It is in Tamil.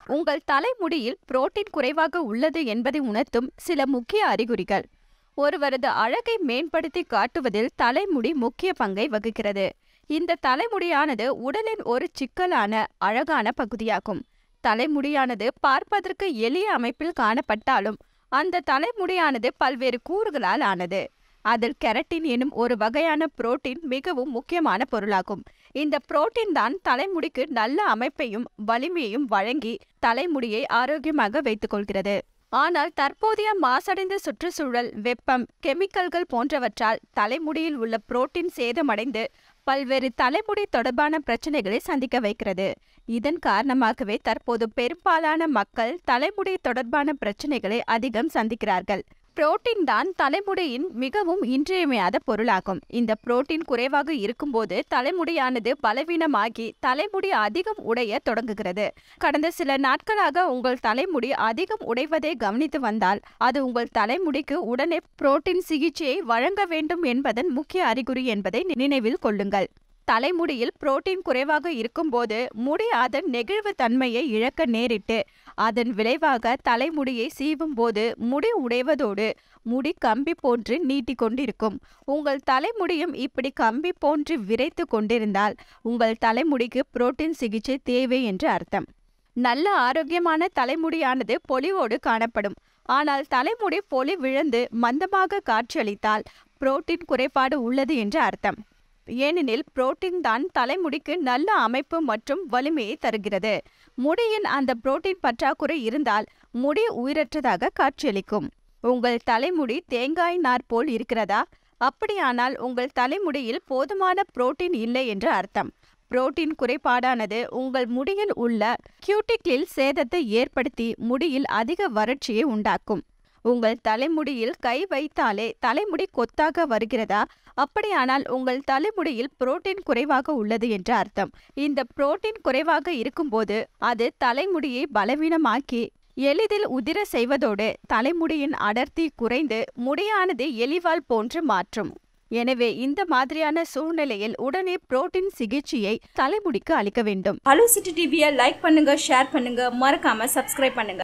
உங்கள் தலைமுடியில் புரோட்டீன் குறைவாக உள்ளது என்பதை உணர்த்தும் சில முக்கிய அறிகுறிகள் ஒருவரது அழகை மேம்படுத்தி காட்டுவதில் தலைமுடி முக்கிய பங்கை வகிக்கிறது இந்த தலைமுடியானது உடலின் ஒரு சிக்கலான அழகான பகுதியாகும் தலைமுடியானது பார்ப்பதற்கு எளிய அமைப்பில் காணப்பட்டாலும் அந்த தலைமுடியானது பல்வேறு கூறுகளால் ஆனது அதில் கெரட்டின் எனும் ஒரு வகையான புரோட்டீன் மிகவும் முக்கியமான பொருளாகும் இந்த புரோட்டீன் தான் தலைமுடிக்கு நல்ல அமைப்பையும் வலிமையையும் வழங்கி தலைமுடியை ஆரோக்கியமாக வைத்துக் கொள்கிறது ஆனால் தற்போதைய மாசடைந்த சுற்றுச்சூழல் வெப்பம் கெமிக்கல்கள் போன்றவற்றால் தலைமுடியில் உள்ள புரோட்டீன் சேதமடைந்து பல்வேறு தலைமுடி தொடர்பான பிரச்சனைகளை சந்திக்க வைக்கிறது இதன் காரணமாகவே தற்போது பெரும்பாலான மக்கள் தலைமுடி தொடர்பான பிரச்சனைகளை அதிகம் சந்திக்கிறார்கள் புரோட்டீன் தான் தலைமுடியின் மிகவும் இன்றியமையாத பொருளாகும் இந்த புரோட்டீன் குறைவாக இருக்கும்போது தலைமுடியானது பலவீனமாகி தலைமுடி அதிகம் உடைய தொடங்குகிறது கடந்த சில நாட்களாக உங்கள் தலைமுடி அதிகம் உடைவதை கவனித்து வந்தால் அது உங்கள் தலைமுடிக்கு உடனே புரோட்டீன் சிகிச்சையை வழங்க வேண்டும் என்பதன் முக்கிய அறிகுறி என்பதை நினைவில் கொள்ளுங்கள் தலைமுடியில் புரோட்டீன் குறைவாக இருக்கும்போது முடி அதன் நெகிழ்வு தன்மையை இழக்க நேரிட்டு அதன் விளைவாக தலைமுடியை சீவும் போது முடி உடைவதோடு முடி கம்பி போன்று நீட்டி கொண்டிருக்கும் உங்கள் தலைமுடியும் இப்படி கம்பி போன்று விரைத்து கொண்டிருந்தால் உங்கள் தலைமுடிக்கு புரோட்டீன் சிகிச்சை தேவை என்று அர்த்தம் நல்ல ஆரோக்கியமான தலைமுடியானது பொலிவோடு காணப்படும் ஆனால் தலைமுடி பொலி விழுந்து மந்தமாக காட்சியளித்தால் புரோட்டீன் குறைபாடு உள்ளது என்று அர்த்தம் ஏனெனில் புரோட்டீன் தான் தலைமுடிக்கு நல்ல அமைப்பு மற்றும் வலிமையை தருகிறது முடியின் அந்த புரோட்டீன் பற்றாக்குறை இருந்தால் முடி உயிரற்றதாக காட்சியளிக்கும் உங்கள் தலைமுடி தேங்காய் நார் போல் இருக்கிறதா அப்படியானால் உங்கள் தலைமுடியில் போதுமான புரோட்டீன் இல்லை என்று அர்த்தம் புரோட்டீன் குறைபாடானது உங்கள் முடியில் உள்ள கியூட்டிக்கிளில் சேதத்தை ஏற்படுத்தி முடியில் அதிக வறட்சியை உண்டாக்கும் உங்கள் தலைமுடியில் கை வைத்தாலே தலைமுடி கொத்தாக வருகிறதா அப்படியானால் உங்கள் தலைமுடியில் புரோட்டீன் குறைவாக உள்ளது என்று அர்த்தம் இந்த புரோட்டீன் குறைவாக இருக்கும்போது அது தலைமுடியை பலவீனமாக்கி எளிதில் உதிர செய்வதோடு தலைமுடியின் அடர்த்தி குறைந்து முடியானது எலிவால் போன்று மாற்றும் எனவே இந்த மாதிரியான சூழ்நிலையில் உடனே புரோட்டீன் சிகிச்சையை தலைமுடிக்கு அளிக்க வேண்டும் ஹலோ சிட்டி டிவியை லைக் பண்ணுங்க ஷேர் பண்ணுங்க மறக்காம சப்ஸ்கிரைப் பண்ணுங்க